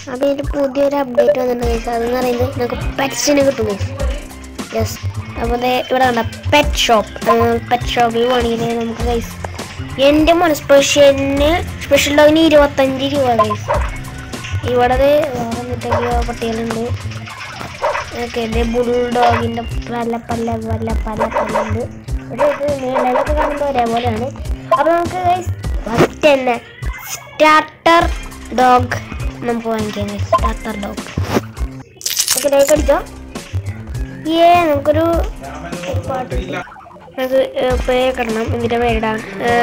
അപ്പോൾ ഇതിൻ്റെ പുതിയൊരു അപ്ഡേറ്റ് വന്നിട്ടുണ്ട് ഗൈസ് അതെന്ന് പറയുന്നത് നമുക്ക് പെറ്റ്സിന് കിട്ടും ഗൈസ് യെസ് അപ്പോൾ ദേ ഇവിടെ കണ്ട പെറ്റ് ഷോപ്പ് പെറ്റ് ഷോപ്പിൽ പോകണമെങ്കിൽ നമുക്ക് ഗൈസ് എൻ്റെ മോൻ സ്പെഷ്യലിന് സ്പെഷ്യൽ ഡോഗിന് ഇരുപത്തഞ്ച് രൂപ ഗൈസ് ഇവിടെ ദേ വേറെ എന്തൊക്കെയോ പട്ടികളുണ്ട് ഓക്കെ ഇത് ബുൾഡോഗിൻ്റെ പല പല പല പല പല ഉണ്ട് പക്ഷേ ഇത് നീളലൊക്കെ കാണുമ്പോൾ ഒരേപോലെയാണ് അപ്പോൾ നമുക്ക് ഗൈസ് ഫസ്റ്റ് തന്നെ സ്റ്റാർട്ടർ ഡോഗ് നമുക്ക് വാങ്ങിക്കാം guys starter dog okay like അടിച്ചോ ഏ നമുക്കൊരു ഒരു പാട്ടുണ്ട് നമുക്ക് പേരൊക്കെ ഇടണം എന്നിട്ട് പേരിടാം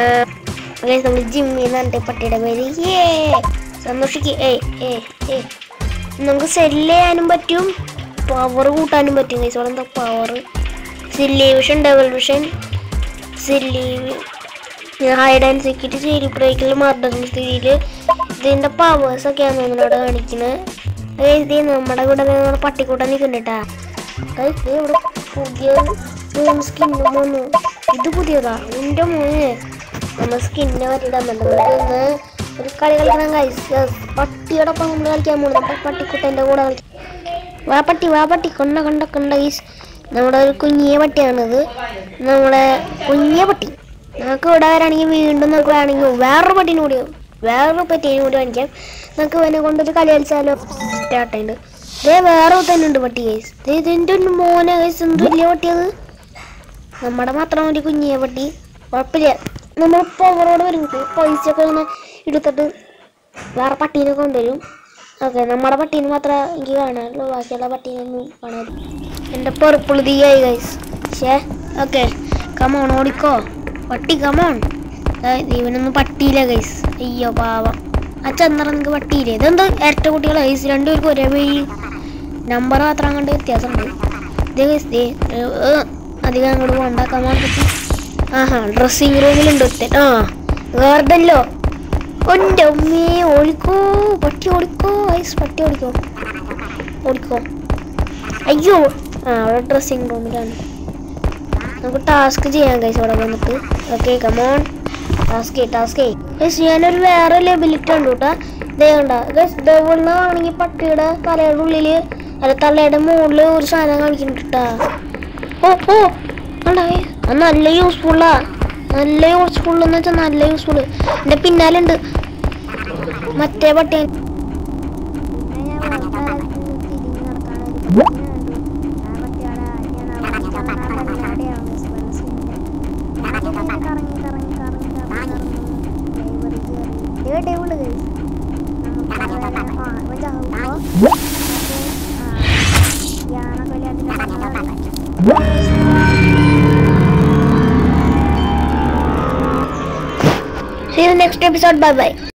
ഗൈസ് നമ്മൾ ജിമ്മിൽ നിന്ന് പറഞ്ഞിട്ട് പട്ടിയുടെ പേര് ഏ സന്തോഷിക്ക് ഏ ഏ ഏ നമുക്ക് സെല്ല് ചെയ്യാനും പറ്റും പവർ കൂട്ടാനും പറ്റും ഗൈസ് അവിടെ എന്താ power silly vision double vision silly hide and security സീരി ബ്രേക്കിൽ മർഡർ സ്ഥിതിയിൽ ഇതിൻ്റെ പവേഴ്സ് ഒക്കെയാണ് നമ്മളോട് കാണിക്കുന്നത് ഇത് നമ്മുടെ കൂടെ ദേ നമ്മുടെ പട്ടിക്കൂട്ടം നിൽക്കുന്നുണ്ട് കേട്ടാ ഇത് ഇവിടെ പുതിയ മൂന്ന് സ്കിന്നും വന്നു ഇത് പുതിയതാ എൻ്റെ മോനെ നമ്മൾ സ്കിന്നെ പറ്റിയിടാൻ നമുക്ക് ഒരു കളി കളിക്കണം കൈസ് പട്ടിയോടൊപ്പം നമ്മൾ കളിക്കാൻ പോകുന്നത് നമ്മൾ പട്ടിക്കുട്ടൻ്റെ കൂടെ കളിക്കാം വാ പട്ടി വാ പട്ടി കൊണ്ട കൊണ്ട കൊണ്ട ഗൈസ് നമ്മുടെ ഒരു കുഞ്ഞിയ പട്ടിയാണിത് നമ്മളെ കുഞ്ഞിയ പട്ടി നമുക്ക് ഇവിടെ വരാണെങ്കിൽ വീണ്ടും നമുക്ക് വേണമെങ്കിൽ വേറൊരു പട്ടീനെ കൂടി വേറൊരു പട്ടീനെ കൂടി വാങ്ങിക്കാം നമുക്ക് ഇവനെ കൊണ്ടൊരു കളി കളിച്ചാലോ സ്റ്റാർട്ട് ഉണ്ട് ഇതേ വേറെ തന്നെ ഉണ്ട് പട്ടി ഗൈസ് ഇതിൻ്റെ ഒരു മോനെ ഗൈസ് എന്ത് വലിയ പട്ടിയത് നമ്മുടെ മാത്രം ഒരു കുഞ്ഞിയ പട്ടി കുഴപ്പമില്ല നമ്മൾ പവറോട് വരും പൈസ ഒക്കെ ഇങ്ങനെ എടുത്തിട്ട് വേറെ പട്ടീനെ കൊണ്ടുവരും ഓക്കെ നമ്മുടെ പട്ടീനെ മാത്രമേ എനിക്ക് കാണാറുള്ളൂ ബാക്കിയുള്ള പട്ടീനൊന്നും കാണാറില്ല എൻ്റെ പെറുപ്പിൾ തീയായി ഗൈസ് ഷേ ഓക്കെ കമോൺ ഓടിക്കോ പട്ടി കമോൺ ഇവനൊന്നും പട്ടിയില്ല ഗൈസ് അയ്യോ പാവം ആ ചന്ദ്ര നിങ്ങൾക്ക് പട്ടിയില്ലേ ഇതെന്ത് ഇരട്ട കുട്ടികളെ ഗൈസ് രണ്ടുപേർക്കും ഒരേ വഴി നമ്പർ മാത്രം കണ്ട് വ്യത്യാസമുണ്ട് ഇത് ഗൈസ് ദേ ഏ, ഏ, അധികം അങ്ങോട്ട് പോകണ്ട കമോൺ പറ്റി ആഹാ ഡ്രസ്സിങ് റൂമിലുണ്ട് ഒരുത്തൻ ആ ഗാർഡനിലോ എൻ്റെ ഉമ്മേ ഓടിക്കോ പട്ടി ഓടിക്കോ ഐസ് പട്ടി ഓടിക്കോ ഓടിക്കോ അയ്യോ ആ അവിടെ ഡ്രസ്സിങ് റൂമിലാണ് നമുക്ക് ടാസ്ക് ചെയ്യാം കൈസ് അവിടെ വന്നിട്ട് okay come on task task guys ഞാനൊരു വേറെ ലെബിലിറ്റി ഉണ്ട് കേട്ടോ ഇതേ കണ്ട ഗൈസ് ഇതേപോലെ ആണെങ്കിൽ പട്ടിയുടെ തലയുടെ ഉള്ളില് അല്ല തലയുടെ മുകളിൽ ഒരു സാധനം കാണിക്കുന്നുണ്ട് കേട്ടാ ഓ ഓ കണ്ടാ അത് നല്ല യൂസ്ഫുള്ളാ നല്ല യൂസ്ഫുൾ എന്ന് വെച്ചാൽ നല്ല യൂസ്ഫുൾ എൻ്റെ പിന്നാലുണ്ട് മറ്റേ പട്ടി See you next episode. Bye bye.